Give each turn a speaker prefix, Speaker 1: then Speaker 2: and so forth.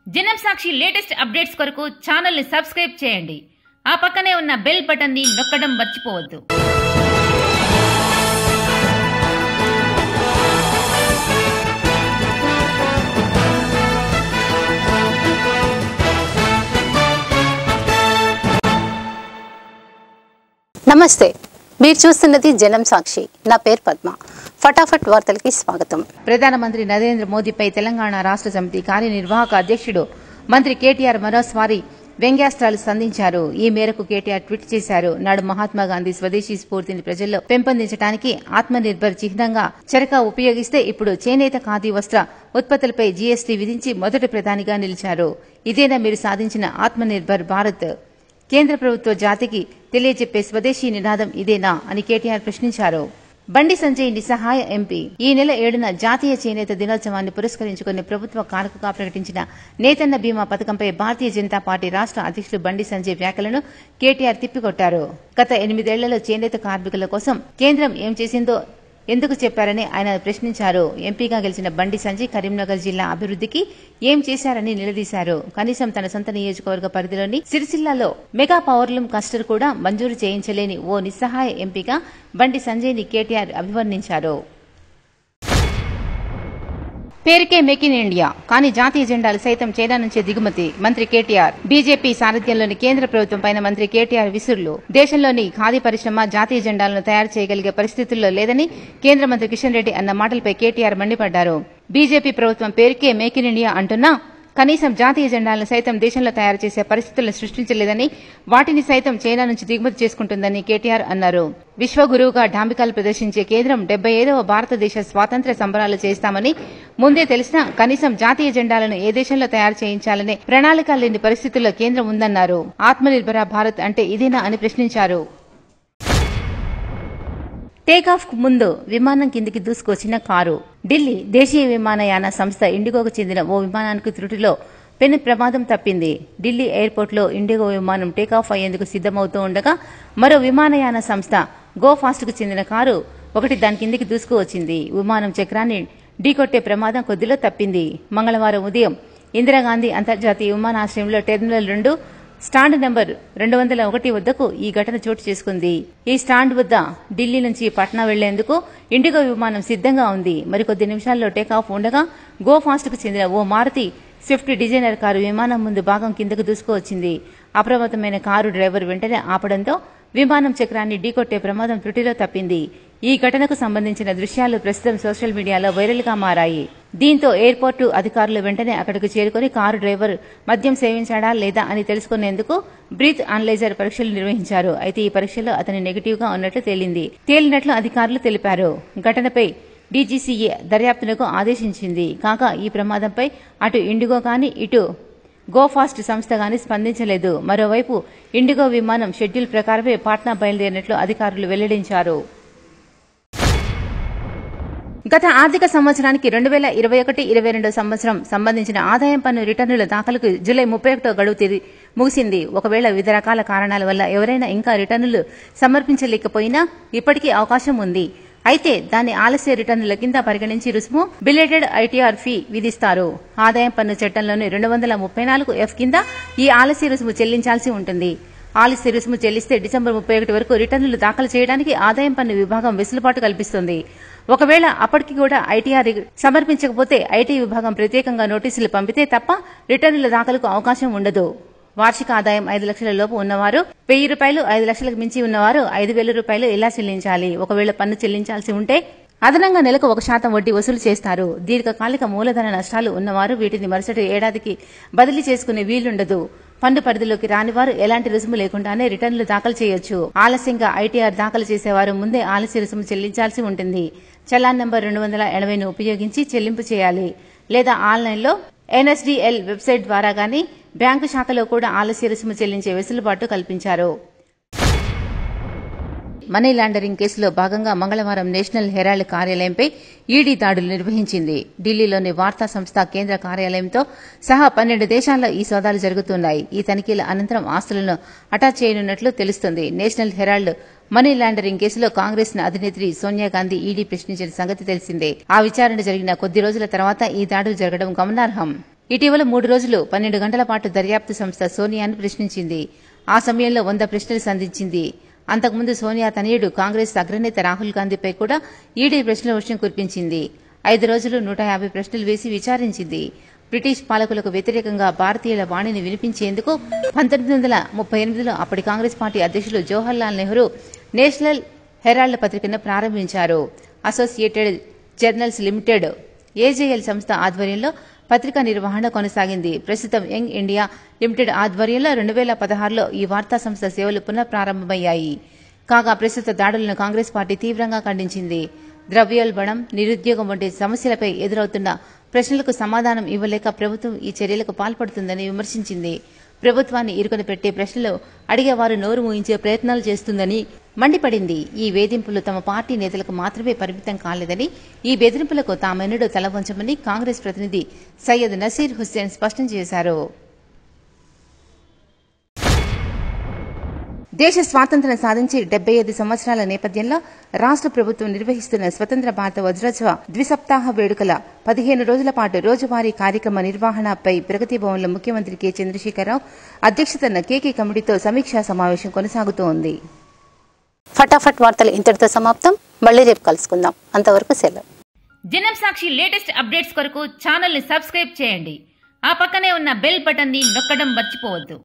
Speaker 1: జనం Sakshi latest updates కొరకు channel ని సబ్స్క్రైబ్ చేయండి ఆ పక్కనే ఉన్న బెల్ బటన్ ని నొక్కడం మర్చిపోవద్దు
Speaker 2: నమస్తే మీరు చూస్తున్నది జనం సాక్షి నా పేరు పద్మ ఫటాఫట్ వార్తలకి స్వాగతం
Speaker 1: ప్రధానమంత్రి నరేంద్ర మోదీపై తెలంగాణ రాష్ట్ర సమితి కార్యనిర్వాహక అధ్యక్షుడు మంత్రి కేటీఆర్ మరోసారి వ్యంగ్యాస్త్రాలు సంధించారు ఈ మేరకు కేటీఆర్ ట్వీట్ చేశారు నాడు మహాత్మా గాంధీ స్వదేశీ స్ఫూర్తిని ప్రజల్లో పెంపొందించడానికి ఆత్మనిర్భర్ చిహ్నంగా చరకా ఉపయోగిస్తే ఇప్పుడు చేనేత ఖాదీ వస్త్ర ఉత్పత్తులపై జీఎస్టీ విధించి మొదటి ప్రధానిగా నిలిచారు ఇదేనా మీరు సాధించిన ఆత్మనిర్భర్ భారత్ కేంద్ర ప్రభుత్వ జాతికి తెలియజెప్పే స్వదేశీ నినాదం ఇదేనా అని కేటీఆర్ ప్రశ్నించారు బండి సంజయ్ నిస్సహాయ ఎంపీ ఈ నెల ఏడున జాతీయ చేనేత దినోత్సవాన్ని పురస్కరించుకుని ప్రభుత్వ కారకుగా ప్రకటించిన నేతన్న బీమా పథకంపై భారతీయ జనతా పార్టీ రాష్ట్ర అధ్యక్షుడు బండి సంజయ్ వ్యాఖ్యలను కేటీఆర్ తిప్పికొట్టారు గత ఎనిమిదేళ్లలో చేనేత కార్మికుల కోసం కేంద్రం ఏం చేసిందో ఎందుకు చెప్పారని ఆయన ప్రశ్నించారు ఎంపీగా గెలిచిన బండి సంజయ్ కరీంనగర్ జిల్లా అభివృద్ధికి ఏం చేశారని నిలదీశారు కనీసం తన సొంత నియోజకవర్గ పరిధిలోని సిరిసిల్లాలో మెగా పవర్లూమ్ కస్టర్ కూడా మంజూరు చేయించలేని ఓ నిస్సహాయ ఎంపీగా బండి సంజయ్ ని కేటీఆర్ అభివర్ణించారు పేరుకే మేక్ ఇన్ ఇండియా కానీ జాతీయ జెండాలు సైతం చైనా నుంచే దిగుమతి మంత్రి కేటీఆర్ బీజేపీ సారథ్యంలోని కేంద్ర ప్రభుత్వం పైన మంత్రి కేటీఆర్ విసురులు దేశంలోని ఖాదీ పరిశ్రమ జాతీయ జెండాలను తయారు చేయగలిగే పరిస్థితుల్లో లేదని కేంద్ర మంత్రి కిషన్ రెడ్డి అన్న మాటలపై కేటీఆర్ మండిపడ్డారు బీజేపీ ప్రభుత్వం పేరుకే మేక్ ఇన్ ఇండియా అంటున్నా కనీసం జాతీయ జెండాలను సైతం దేశంలో తయారు చేసే పరిస్థితులను సృష్టించలేదని వాటిని సైతం చైనా నుంచి దిగుమతి చేసుకుంటుందని కేటీఆర్ అన్నారు విశ్వగురువుగా డాంబికాలు ప్రదర్శించే కేంద్రం డెబ్బై ఐదవ భారతదేశ స్వాతంత్ర్య సంబరాలు చేస్తామని ముందే తెలిసినా కనీసం జాతీయ జెండాలను ఏ దేశంలో తయారు చేయించాలనే ప్రణాళిక లేని పరిస్థితుల్లో కేంద్రం ఉందన్నారు ఆత్మనిర్భర భారత్ అంటే ఇదేనా అని ప్రశ్నించారు టేకాఫ్ కు ముందు విమానం కిందికి దూసుకొచ్చిన కారు ఢిల్లీ దేశీయ విమానయాన సంస్థ ఇండిగోకు చెందిన ఓ విమానానికి త్రుటిలో పెను ప్రమాదం తప్పింది ఢిల్లీ ఎయిర్పోర్ట్లో ఇండిగో విమానం టేకాఫ్ అయ్యేందుకు సిద్దమవుతూ ఉండగా మరో విమానయాన సంస్థ గో ఫాస్ట్ కు చెందిన కారు ఒకటి దాని కిందికి దూసుకు వచ్చింది విమానం చక్రాన్ని ఢీకొట్టే ప్రమాదం కొద్దిలో తప్పింది మంగళవారం ఉదయం ఇందిరాగాంధీ అంతర్జాతీయ విమానాశ్రయంలో టెర్మినల్ రెండు స్టాండ్ నెంబర్ రెండు వందల ఒకటి వద్దకు ఈ ఘటన చోటు చేసుకుంది ఈ స్టాండ్ వద్ద ఢిల్లీ నుంచి పట్నా వెళ్లేందుకు ఇండిగో విమానం సిద్ధంగా ఉంది మరికొద్ది నిమిషాల్లో టేకాఫ్ ఉండగా గో ఫాస్ట్ కు చెందిన ఓ మారుతి స్విఫ్ట్ డిజైనర్ కారు విమానం ముందు భాగం కిందకు దూసుకువచ్చింది అప్రమత్తమైన కారు డ్రైవర్ వెంటనే ఆపడంతో విమానం చక్రాన్ని ఢీకొట్టే ప్రమాదం త్రుటిలో తప్పింది ఈ ఘటనకు సంబంధించిన దృశ్యాలు ప్రస్తుతం సోషల్ మీడియాలో వైరల్ గా మారాయి దీంతో ఎయిర్పోర్టు అధికారులు వెంటనే అక్కడికి చేరుకుని కారు డ్రైవర్ మద్యం సేవించాడా లేదా అని తెలుసుకునేందుకు బ్రీత్ అనలైజర్ పరీక్షలు నిర్వహించారు అయితే ఈ పరీక్షలో అతని నెగిటివ్ గా ఉన్నట్లు తేలింది తేలినట్లు అధికారులు తెలిపారు ఘటనపై డీజీసీఏ దర్యాప్తునకు ఆదేశించింది కాగా ఈ ప్రమాదంపై అటు ఇండిగో కానీ ఇటు గోఫాస్ట్ సంస్థ గాని స్పందించలేదు మరోవైపు ఇండిగో విమానం షెడ్యూల్ ప్రకారమే పాట్నా బయలుదేరినట్లు అధికారులు వెల్లడించారు గత ఆర్థిక సంవత్సరానికి రెండు వేల ఇరవై ఒకటి ఇరవై రెండు సంవత్సరం సంబంధించిన ఆదాయం పన్ను రిటర్నుల దాఖలకు జూలై ముప్పై ఒకటో గడువు తేదీ ముగిసింది ఒకవేళ వివిధ రకాల కారణాల వల్ల ఎవరైనా ఇంకా రిటర్నులు సమర్పించలేకపోయినా ఇప్పటికీ అవకాశం ఉంది అయితే దాన్ని ఆలస్య రిటర్నుల కింద పరిగణించి రుసుము బిలేటెడ్ ఐటీఆర్ ఫీ విధిస్తారు ఆదాయం పన్ను చట్టంలోని రెండు వందల ముప్పై నాలుగు ఎఫ్ కింద ఈ ఆలస్య రుసుము చెల్లించాల్సి ఉంటుంది ఆలస్య రుసుము చెల్లిస్తే డిసెంబర్ ముప్పై ఒకటి వరకు రిటర్నులు దాఖలు చేయడానికి ఆదాయం పన్ను విభాగం వెసులుబాటు కల్పిస్తుంది ఒకవేళ అప్పటికి కూడా ఐటీఆర్ సమర్పించకపోతే ఐటీ విభాగం ప్రత్యేకంగా నోటీసులు పంపితే తప్ప రిటర్నుల దాఖలకు అవకాశం ఉండదు వార్షిక ఆదాయం ఐదు లక్షల లోపు ఉన్నవారు వెయ్యి రూపాయలు ఐదు లక్షలకు మించి ఉన్నవారు ఐదు వేల రూపాయలు ఇలా చెల్లించాలి ఒకవేళ పన్ను చెల్లించాల్సి ఉంటే అదనంగా నెలకు ఒక శాతం వడ్డీ వసూలు చేస్తారు దీర్ఘకాలిక మూలధన నష్టాలు ఉన్నవారు వీటిని మరుసటి ఏడాదికి బదిలీ చేసుకునే వీలుండదు పన్ను పరిధిలోకి రానివారు ఎలాంటి రుసుము లేకుండానే రిటర్నులు దాఖలు చేయొచ్చు ఆలస్యంగా ఐటీఆర్ దాఖలు చేసేవారు ముందే ఆలస్య రుసుము చెల్లించాల్సి ఉంటుంది చలాన్ నంబర్ రెండు వందల ఎనభైను ఉపయోగించి చెల్లింపు చేయాలి లేదా ఆన్లైన్లో ఎన్ఎస్డిఎల్ వెబ్సైట్ ద్వారా గాని బ్యాంకు శాఖలో కూడా ఆలస్య రుసుము చెల్లించే వెసులుబాటు కల్పించారు మనీ లాండరింగ్ కేసులో భాగంగా మంగళవారం నేషనల్ హెరాల్డ్ కార్యాలయంపై ఈడీ దాడులు నిర్వహించింది ఢిల్లీలోని వార్తా సంస్థ కేంద్ర కార్యాలయంతో సహా పన్నెండు దేశాల్లో ఈ సోదాలు జరుగుతున్నాయి ఈ తనిఖీల అనంతరం ఆస్తులను అటాచ్ చేయనున్నట్లు తెలుస్తుంది నేషనల్ హెరాల్డ్ మనీ లాండరింగ్ కేసులో కాంగ్రెస్ అధినేత్రి సోనియా గాంధీ ఈడీ ప్రశ్నించిన సంగతి తెలిసిందే ఆ విచారణ జరిగిన కొద్ది రోజుల తర్వాత ఈ దాడులు జరగడం గమనార్హం ఇటీవల మూడు రోజులు పన్నెండు గంటల పాటు దర్యాప్తు సంస్థ సోనియాను ప్రశ్నించింది ఆ సమయంలో వంద ప్రశ్నలు సంధించింది అంతకుముందు సోనియా తనయుడు కాంగ్రెస్ అగ్రనేత రాహుల్ గాంధీపై కూడా ఈడీ ప్రశ్నల వర్షం కురిపించింది ఐదు రోజులు నూట యాభై ప్రశ్నలు వేసి విచారించింది బ్రిటిష్ పాలకులకు వ్యతిరేకంగా భారతీయుల వాణిని వినిపించేందుకు పంతొమ్మిది వందల ముప్పై ఎనిమిదిలో అప్పటి కాంగ్రెస్ పార్టీ అధ్యక్షులు జవహర్లాల్ నెహ్రూ నేషనల్ హెరాల్డ్ పత్రికను ప్రారంభించారు అసోసియేటెడ్ జర్నల్స్ లిమిటెడ్ ఏజేఎల్ సంస్థ ఆధ్వర్యంలో పత్రికా నిర్వహణ కొనసాగింది ప్రస్తుతం యంగ్ ఇండియా లిమిటెడ్ ఆధ్వర్యంలో రెండు వేల పదహారులో ఈ వార్తా సంస్థ సేవలు పునఃప్రారంభమయ్యాయి కాగా ప్రస్తుత దాడులను కాంగ్రెస్ పార్టీ తీవ్రంగా ఖండించింది ద్రవ్యోల్బణం నిరుద్యోగం వంటి సమస్యలపై ఎదురవుతున్న ప్రశ్నలకు సమాధానం ఇవ్వలేక ప్రభుత్వం ఈ చర్యలకు పాల్పడుతుందని విమర్శించింది ప్రభుత్వాన్ని ఇరుకుని పెట్టే ప్రశ్నలు అడిగేవారు నోరు మూయించే ప్రయత్నాలు చేస్తుందని మండిపడింది ఈ వేధింపులు తమ పార్టీ నేతలకు మాత్రమే పరిమితం కాలేదని ఈ బెదిరింపులకు తామెన్నడూ తల వంచమని కాంగ్రెస్ ప్రతినిధి సయ్యద్ నసీర్ హుస్సేన్ స్పష్టం చేశారు దేశ స్వాతంత్ర్యం సాధించి డెబ్బై ఐదు సంవత్సరాల నేపథ్యంలో రాష్ట్ర ప్రభుత్వం నిర్వహిస్తున్న స్వతంత్ర భారత వజ్రోత్సవ ద్విసప్తాహ వేడుకల పదిహేను రోజుల పాటు రోజువారీ కార్యక్రమ నిర్వహణపై ప్రగతి భవన్లో ముఖ్యమంత్రి కె చంద్రశేఖరరావు అధ్యక్షతన కేకే కమిటీతో సమీక్షా సమావేశం కొనసాగుతోంది
Speaker 2: ఫటాఫట్ వార్తలు ఇంతటితో సమాప్తం మళ్ళీ రేపు కలుసుకుందాం అంతవరకు సెలవు
Speaker 3: జనం సాక్షి లేటెస్ట్ అప్డేట్స్ కొరకు ఛానల్ని సబ్స్క్రైబ్ చేయండి ఆ పక్కనే ఉన్న బెల్ బటన్ని నొక్కడం మర్చిపోవద్దు